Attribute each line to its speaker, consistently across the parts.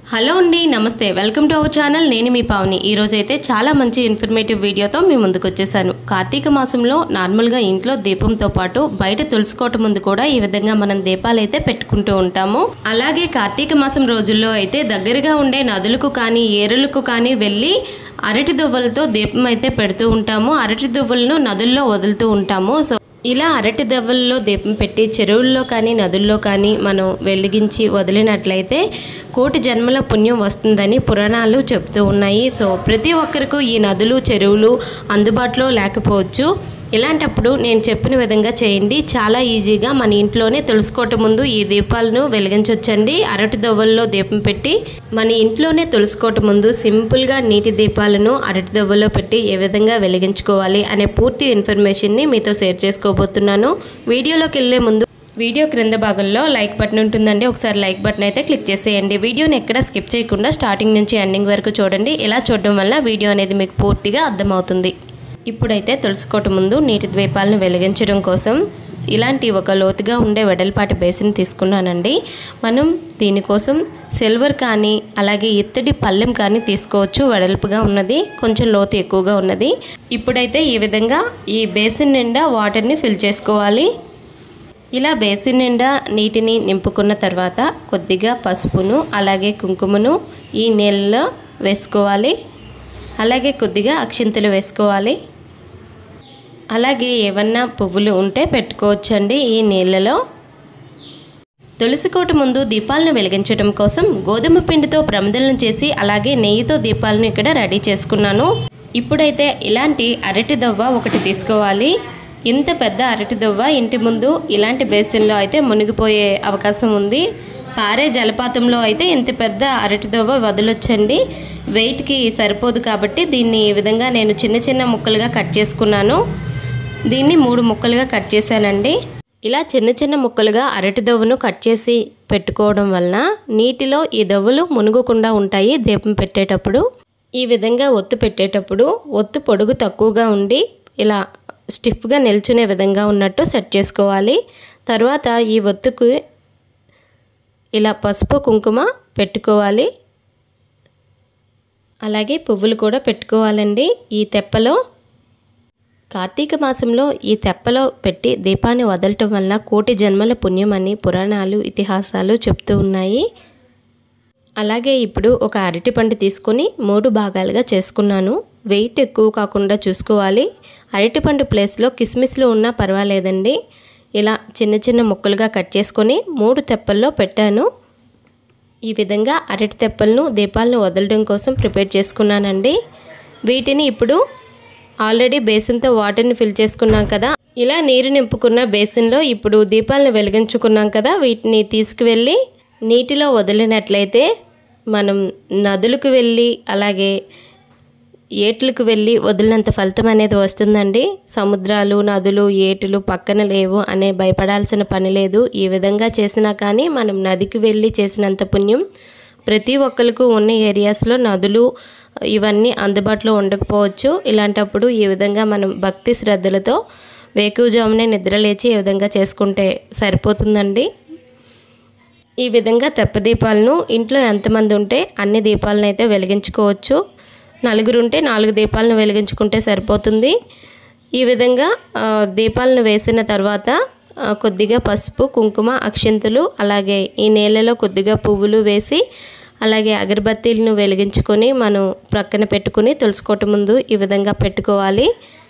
Speaker 1: hello అండి నమస్తే welcome to our channel నేను మీ పావని ఈరోజు అయితే చాలా మంచి ఇన్ఫర్మేటివ్ వీడియోతో మీ ముందుకు వచ్చేసాను కార్తీక మాసంలో నార్మల్గా ఇంట్లో దీపంతో పాటు బయట తులుసుకోవటం ముందు కూడా ఈ విధంగా మనం దీపాలు అయితే పెట్టుకుంటూ ఉంటాము అలాగే కార్తీక మాసం రోజుల్లో అయితే దగ్గరగా ఉండే నదులకు కానీ ఏరులకు కానీ వెళ్ళి అరటి దువ్వలతో దీపం అయితే పెడుతూ ఉంటాము అరటి దువ్వలను నదుల్లో వదులుతూ ఉంటాము సో ఇలా అరటి దవ్వల్లో దీపం పెట్టి చెరువుల్లో కానీ నదుల్లో కానీ మనం వెలిగించి వదిలినట్లయితే కోటి జన్మల పుణ్యం వస్తుందని పురాణాలు చెప్తూ ఉన్నాయి సో ప్రతి ఒక్కరికి ఈ నదులు చెరువులు అందుబాటులో లేకపోవచ్చు ఇలాంటప్పుడు నేను చెప్పిన విధంగా చేయండి చాలా ఈజీగా మన ఇంట్లోనే తెలుసుకోవటం ముందు ఈ దీపాలను వెలిగించవచ్చండి అరటి దవ్వల్లో దీపం పెట్టి మన ఇంట్లోనే తెలుసుకోవటం ముందు సింపుల్గా నీటి దీపాలను అరటి దవ్వలో పెట్టి ఏ విధంగా వెలిగించుకోవాలి అనే పూర్తి ఇన్ఫర్మేషన్ని మీతో షేర్ చేసుకోబోతున్నాను వీడియోలోకి వెళ్ళే ముందు వీడియో క్రింద భాగంలో లైక్ బటన్ ఉంటుందండి ఒకసారి లైక్ బటన్ అయితే క్లిక్ చేసేయండి వీడియోని ఎక్కడ స్కిప్ చేయకుండా స్టార్టింగ్ నుంచి ఎండింగ్ వరకు చూడండి ఇలా చూడడం వల్ల వీడియో అనేది మీకు పూర్తిగా అర్థమవుతుంది ఇప్పుడైతే తులసుకోవటం ముందు నీటి ద్వీపాలను వెలిగించడం కోసం ఇలాంటి ఒక లోతుగా ఉండే వెడల్పాటి బేసిన్ తీసుకున్నానండి మనం దీనికోసం సిల్వర్ కానీ అలాగే ఇత్తడి పళ్ళెం కానీ తీసుకోవచ్చు వెడల్పుగా ఉన్నది కొంచెం లోతు ఎక్కువగా ఉన్నది ఇప్పుడైతే ఈ విధంగా ఈ బేసిన్ నిండా వాటర్ని ఫిల్ చేసుకోవాలి ఇలా బేసిన్ నిండా నీటిని నింపుకున్న తర్వాత కొద్దిగా పసుపును అలాగే కుంకుమను ఈ నీళ్ళలో వేసుకోవాలి అలాగే కొద్దిగా అక్షింతలు వేసుకోవాలి అలాగే ఏమన్నా పువ్వులు ఉంటే పెట్టుకోవచ్చండి ఈ నీళ్ళలో తులసి కోట ముందు దీపాలను వెలిగించడం కోసం గోధుమ పిండితో ప్రమిదలను చేసి అలాగే నెయ్యితో దీపాలను ఇక్కడ రెడీ చేసుకున్నాను ఇప్పుడైతే ఇలాంటి అరటి దవ్వ ఒకటి తీసుకోవాలి ఇంత పెద్ద అరటి దవ్వ ఇంటి ముందు ఇలాంటి బేసిన్లో అయితే మునిగిపోయే అవకాశం ఉంది పారే జలపాతంలో అయితే ఇంత పెద్ద అరటి దవ్వ వదలొచ్చండి వెయిట్కి సరిపోదు కాబట్టి దీన్ని ఈ విధంగా నేను చిన్న చిన్న ముక్కలుగా కట్ చేసుకున్నాను దీన్ని మూడు ముక్కలుగా కట్ చేశానండి ఇలా చిన్న చిన్న ముక్కలుగా అరటి దవ్వను కట్ చేసి పెట్టుకోవడం వలన నీటిలో ఈ దవ్వలు మునుగకుండా ఉంటాయి దీపం పెట్టేటప్పుడు ఈ విధంగా ఒత్తు పెట్టేటప్పుడు ఒత్తు పొడుగు తక్కువగా ఉండి ఇలా స్టిఫ్గా నిల్చునే విధంగా ఉన్నట్టు సెట్ చేసుకోవాలి తర్వాత ఈ ఒత్తుకు ఇలా పసుపు కుంకుమ పెట్టుకోవాలి అలాగే పువ్వులు కూడా పెట్టుకోవాలండి ఈ తెప్పలో కార్తీక మాసంలో ఈ తెప్పలో పెట్టి దీపాన్ని వదలటం వల్ల కోటి జన్మల పుణ్యం అని పురాణాలు ఇతిహాసాలు చెప్తూ ఉన్నాయి అలాగే ఇప్పుడు ఒక అరటిపండు తీసుకొని మూడు భాగాలుగా చేసుకున్నాను వెయిట్ ఎక్కువ కాకుండా చూసుకోవాలి అరటిపండు ప్లేస్లో కిస్మిస్లు ఉన్నా పర్వాలేదండి ఇలా చిన్న చిన్న ముక్కలుగా కట్ చేసుకొని మూడు తెప్పల్లో పెట్టాను ఈ విధంగా అరటి తెప్పలను దీపాలను వదలడం కోసం ప్రిపేర్ చేసుకున్నానండి వీటిని ఇప్పుడు ఆల్రెడీ బేసిన్తో వాటర్ని ఫిల్ చేసుకున్నాం కదా ఇలా నీరు నింపుకున్న బేసిన్లో ఇప్పుడు దీపాలను వెలిగించుకున్నాం కదా వీటిని తీసుకువెళ్ళి నీటిలో వదిలినట్లయితే మనం నదులకు వెళ్ళి అలాగే ఏట్లకు వెళ్ళి వదిలినంత ఫలితం అనేది వస్తుందండి సముద్రాలు నదులు ఏటులు పక్కన లేవు అనే భయపడాల్సిన పని లేదు ఈ విధంగా చేసినా కానీ మనం నదికి వెళ్ళి చేసినంత పుణ్యం ప్రతి ఒక్కరికి ఉన్న ఏరియాస్లో నదులు ఇవన్నీ అందుబాటులో ఉండకపోవచ్చు ఇలాంటప్పుడు ఈ విధంగా మనం భక్తి శ్రద్ధలతో వేకువజామునే నిద్రలేచి ఈ విధంగా చేసుకుంటే సరిపోతుందండి ఈ విధంగా తెప్ప దీపాలను ఇంట్లో ఎంతమంది ఉంటే అన్ని దీపాలను అయితే వెలిగించుకోవచ్చు నలుగురు ఉంటే నాలుగు దీపాలను వెలిగించుకుంటే సరిపోతుంది ఈ విధంగా దీపాలను వేసిన తర్వాత కొద్దిగా పసుపు కుంకుమ అక్షింతలు అలాగే ఈ నీళ్ళలో కొద్దిగా పువ్వులు వేసి అలాగే అగరబత్తీలను వెలిగించుకొని మనం ప్రక్కన పెట్టుకుని తులుసుకోవటం ముందు ఈ విధంగా పెట్టుకోవాలి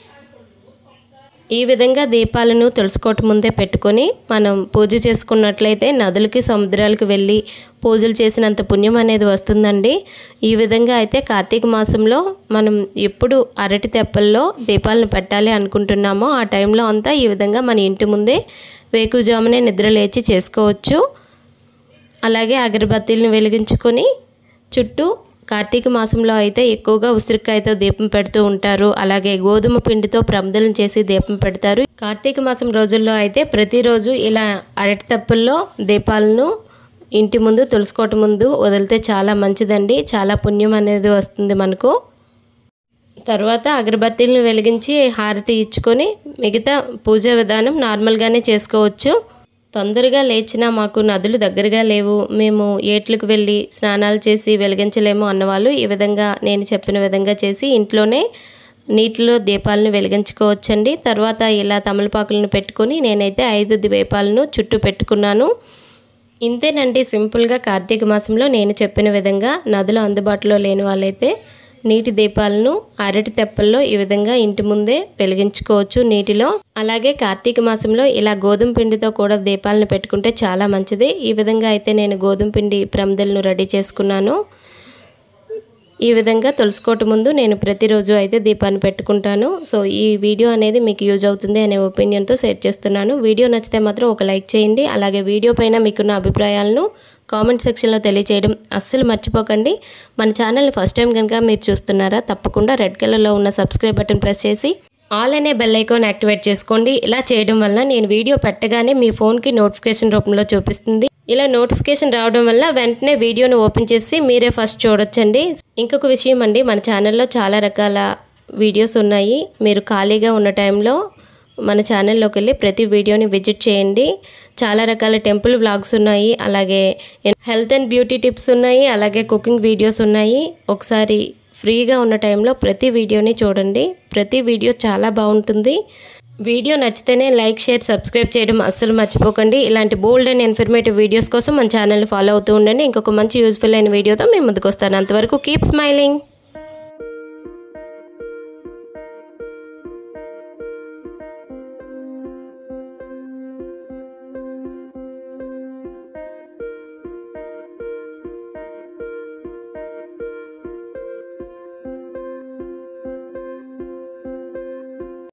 Speaker 1: ఈ విధంగా దీపాలను తులుసుకోవటం ముందే పెట్టుకొని మనం పూజ చేసుకున్నట్లయితే నదులకి సముద్రాలకు వెళ్ళి పూజలు చేసినంత పుణ్యం అనేది వస్తుందండి ఈ విధంగా అయితే కార్తీక మాసంలో మనం ఎప్పుడు అరటి తెప్పల్లో దీపాలను పెట్టాలి అనుకుంటున్నామో ఆ టైంలో అంతా ఈ విధంగా మన ఇంటి ముందే వేకుజామునే నిద్ర లేచి చేసుకోవచ్చు అలాగే అగరబత్తీలను వెలిగించుకొని చుట్టూ కార్తీక మాసంలో అయితే ఎక్కువగా ఉసిరికాయతో దీపం పెడుతూ ఉంటారు అలాగే గోధుమ పిండితో ప్రమదలను చేసి దీపం పెడతారు కార్తీక మాసం రోజుల్లో అయితే ప్రతిరోజు ఇలా అరటి తప్పుల్లో దీపాలను ఇంటి ముందు తులుసుకోవటం ముందు వదిలితే చాలా మంచిదండి చాలా పుణ్యం అనేది వస్తుంది మనకు తర్వాత అగరబత్తీలను వెలిగించి హారతి ఇచ్చుకొని మిగతా పూజా విధానం నార్మల్గానే చేసుకోవచ్చు తొందరగా లేచినా మాకు నదులు దగ్గరగా లేవు మేము ఏట్లకు వెళ్ళి స్నానాలు చేసి వెలిగించలేము అన్నవాళ్ళు ఈ విధంగా నేను చెప్పిన విధంగా చేసి ఇంట్లోనే నీటిలో దీపాలను వెలిగించుకోవచ్చండి తర్వాత ఇలా తమలపాకులను పెట్టుకొని నేనైతే ఐదు దీపాలను చుట్టూ పెట్టుకున్నాను ఇంతేనండి సింపుల్గా కార్తీక మాసంలో నేను చెప్పిన విధంగా నదులు అందుబాటులో లేని వాళ్ళైతే నీటి దీపాలను అరటి తెప్పల్లో ఈ విధంగా ఇంటి ముందే వెలిగించుకోవచ్చు నీటిలో అలాగే కార్తీక మాసంలో ఇలా గోధుమ పిండితో కూడా దీపాలను పెట్టుకుంటే చాలా మంచిది ఈ విధంగా అయితే నేను గోధుమ పిండి ప్రమిదలను రెడీ చేసుకున్నాను ఈ విధంగా తులుసుకోవటం ముందు నేను ప్రతిరోజు అయితే దీపాన్ని పెట్టుకుంటాను సో ఈ వీడియో అనేది మీకు యూజ్ అవుతుంది అనే ఒపీనియన్తో షేర్ చేస్తున్నాను వీడియో నచ్చితే మాత్రం ఒక లైక్ చేయండి అలాగే వీడియో పైన మీకున్న అభిప్రాయాలను కామెంట్ సెక్షన్లో తెలియచేయడం అస్సలు మర్చిపోకండి మన ఛానల్ని ఫస్ట్ టైం కనుక మీరు చూస్తున్నారా తప్పకుండా రెడ్ కలర్లో ఉన్న సబ్స్క్రైబ్ బటన్ ప్రెస్ చేసి ఆల్ అనే బెల్ ఐకాన్ యాక్టివేట్ చేసుకోండి ఇలా చేయడం వల్ల నేను వీడియో పెట్టగానే మీ ఫోన్కి నోటిఫికేషన్ రూపంలో చూపిస్తుంది ఇలా నోటిఫికేషన్ రావడం వల్ల వెంటనే వీడియోను ఓపెన్ చేసి మీరే ఫస్ట్ చూడొచ్చండి ఇంకొక విషయం అండి మన ఛానల్లో చాలా రకాల వీడియోస్ ఉన్నాయి మీరు ఖాళీగా ఉన్న టైంలో మన ఛానల్లోకి వెళ్ళి ప్రతి వీడియోని విజిట్ చేయండి చాలా రకాల టెంపుల్ వ్లాగ్స్ ఉన్నాయి అలాగే హెల్త్ అండ్ బ్యూటీ టిప్స్ ఉన్నాయి అలాగే కుకింగ్ వీడియోస్ ఉన్నాయి ఒకసారి ఫ్రీగా ఉన్న టైంలో ప్రతి వీడియోని చూడండి ప్రతి వీడియో చాలా బాగుంటుంది వీడియో నచ్చితేనే లైక్ షేర్ సబ్స్క్రైబ్ చేయడం అస్సలు మర్చిపోకండి ఇలాంటి బోల్డ్ అండ్ ఇన్ఫర్మేటివ్ వీడియోస్ కోసం మన ఛానల్ ఫాలో అవుతూ ఉండండి ఇంకొక మంచి యూస్ఫుల్ అయిన వీడియోతో మేము ముందుకు వస్తాను అంతవరకు కీప్ స్మైలింగ్